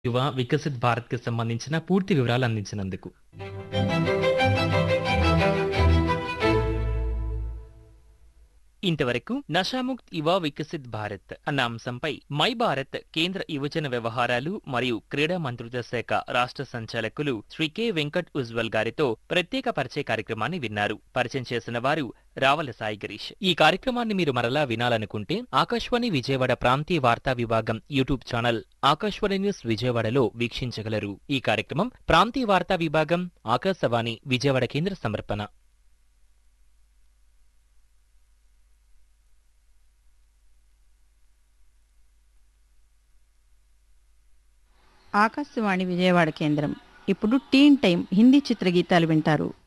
యువ వికసిత్ భారత్‌కి సంబంధించిన పూర్తి వివరాలు అందించినందుకు. ఇంతవరకు నషాముక్త్ యువ వికసిత్ భారత్ అన్న అంశంపై మై భారత్ కేంద్ర యువజన వ్యవహారాలు మరియు క్రీడా మంత్రిత్వ శాఖ రాష్ట్ర సంచాలకులు శ్రీ కె వెంకట్ ఉజ్వల్ గారితో ప్రత్యేక పరిచయ కార్యక్రమాన్ని విన్నారు పరిచయం చేసిన వారు రావల సాయి గిరీష్ ఈ కార్యక్రమాన్ని మీరు మరలా వినాలనుకుంటే ఆకాశవాణి విజయవాడ ప్రాంతీయ వార్తా విభాగం యూట్యూబ్ ఛానల్ ఆకాశవాణి న్యూస్ విజయవాడలో వీక్షించగలరు ఈ కార్యక్రమం ప్రాంతీయ వార్తా విభాగం ఆకాశవాణి విజయవాడ కేంద్ర సమర్పణ ఆకాశవాణి విజయవాడ కేంద్రం ఇప్పుడు టీన్ టైం హిందీ చిత్రగీతాలు వింటారు